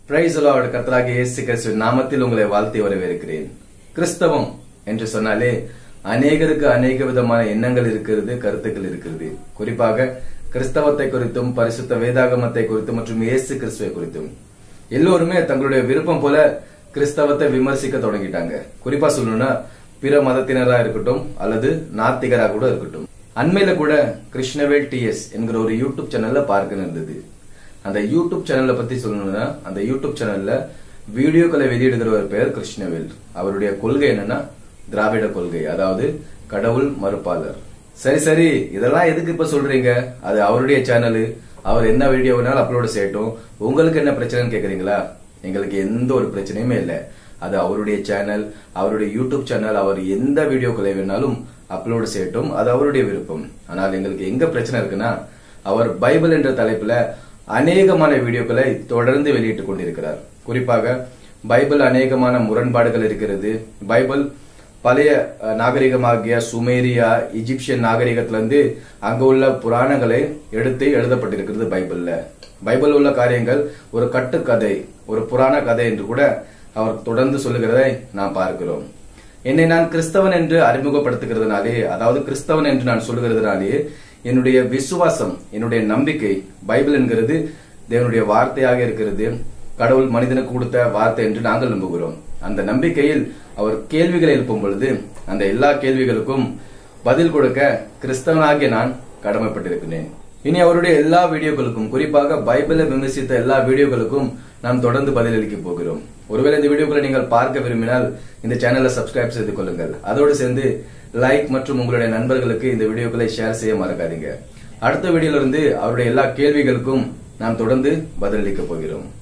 price Lord கர்த்தராகிய இயேசு கிறிஸ்துவின் நாமத்தில் உங்களை வாழ்த்தி வரவேற்கிறேன் கிறிஸ்தவம் என்று சொன்னாலே அநேகருக்கு அநேக விதமான எண்ணங்கள் இருக்கிறது கருத்துக்கள் இருக்கிறது குறிப்பாக கிறிஸ்தவத்தை குறித்தும் பரிசுத்த வேதாகமத்தை குறித்தும் மற்றும் இயேசு கிறிஸ்துவை குறித்தும் எல்லோருமே தங்களுடைய விருப்பம் போல கிறிஸ்தவத்தை விமர்சிக்க தொடங்கிட்டாங்க குறிப்பா சொல்லணும்னா பிற மதத்தினரா இருக்கட்டும் அல்லது நாத்திகரா கூட இருக்கட்டும் அண்மையில கூட கிருஷ்ணவேல் டிஎஸ் என்கிற ஒரு யூடியூப் சேனல்ல பார்க்க இருந்தது அந்த யூடியூப் சேனல்ல பத்தி சொல்லணும்னா அந்த யூடியூப் சேனல்ல வீடியோக்களை வெளியிடுகிற ஒரு பெயர் கிருஷ்ணவேல் அவருடைய கொள்கை என்னன்னா திராவிட கொள்கை அதாவது கடவுள் மறுப்பாளர் சரி சரி இதெல்லாம் எதுக்கு இப்ப சொல்றீங்க அது அவருடைய சேனலு அவர் என்ன வீடியோ வேணாலும் அப்லோட் செய்யட்டும் உங்களுக்கு என்ன பிரச்சனைன்னு கேக்குறீங்களா எங்களுக்கு எந்த ஒரு பிரச்சனையுமே இல்லை அது அவருடைய சேனல் அவருடைய யூடியூப் சேனல் அவர் எந்த வீடியோக்களை வேணாலும் அப்லோட் செய்யட்டும் அது அவருடைய விருப்பம் ஆனால் எங்களுக்கு எங்க பிரச்சனை இருக்குன்னா அவர் பைபிள் என்ற தலைப்புல அநேகமான வீடியோக்களை தொடர்ந்து வெளியிட்டுக் கொண்டிருக்கிறார் குறிப்பாக பைபிள் அநேகமான முரண்பாடுகள் இருக்கிறது பைபிள் பழைய அஹ், நாகரிகமாகிய சுமேரியா இஜிப்சியன் நாகரிகத்திலிருந்து அங்க உள்ள புராணங்களை எடுத்து எழுதப்பட்டிருக்கிறது பைபிள்ல பைபிள் உள்ள காரியங்கள் ஒரு கட்டுக்கதை ஒரு புராண கதை என்று கூட அவர் தொடர்ந்து சொல்லுகிறதை நாம் பார்க்கிறோம் என்னை நான் கிறிஸ்தவன் என்று அறிமுகப்படுத்துகிறதுனாலே அதாவது கிறிஸ்தவன் என்று நான் சொல்லுகிறதுனாலே என்னுடைய விசுவாசம் என்னுடைய நம்பிக்கை பைபிள் என்கிறது தேவனுடைய வார்த்தையாக இருக்கிறது கடவுள் மனிதனுக்கு கொடுத்த வார்த்தை என்று நாங்கள் நம்புகிறோம் அந்த நம்பிக்கையில் அவர் கேள்விகளை எழுப்பும் பொழுது அந்த எல்லா கேள்விகளுக்கும் பதில் கொடுக்க கிறிஸ்தவனாகிய நான் கடமைப்பட்டிருக்கிறேன் இனி அவருடைய எல்லா வீடியோக்களுக்கும் குறிப்பாக பைபிளை விமர்சித்த எல்லா வீடியோக்களுக்கும் நாம் தொடர்ந்து பதிலளிக்க போகிறோம் ஒருவேளை இந்த வீடியோக்களை நீங்கள் பார்க்க விரும்பினால் இந்த சேனலை சப்ஸ்கிரைப் செய்து கொள்ளுங்கள் அதோடு சேர்ந்து லைக் மற்றும் உங்களுடைய நண்பர்களுக்கு இந்த வீடியோக்களை ஷேர் செய்ய மறக்காதீங்க அடுத்த வீடியோல இருந்து அவருடைய எல்லா கேள்விகளுக்கும் நாம் தொடர்ந்து பதிலளிக்க போகிறோம்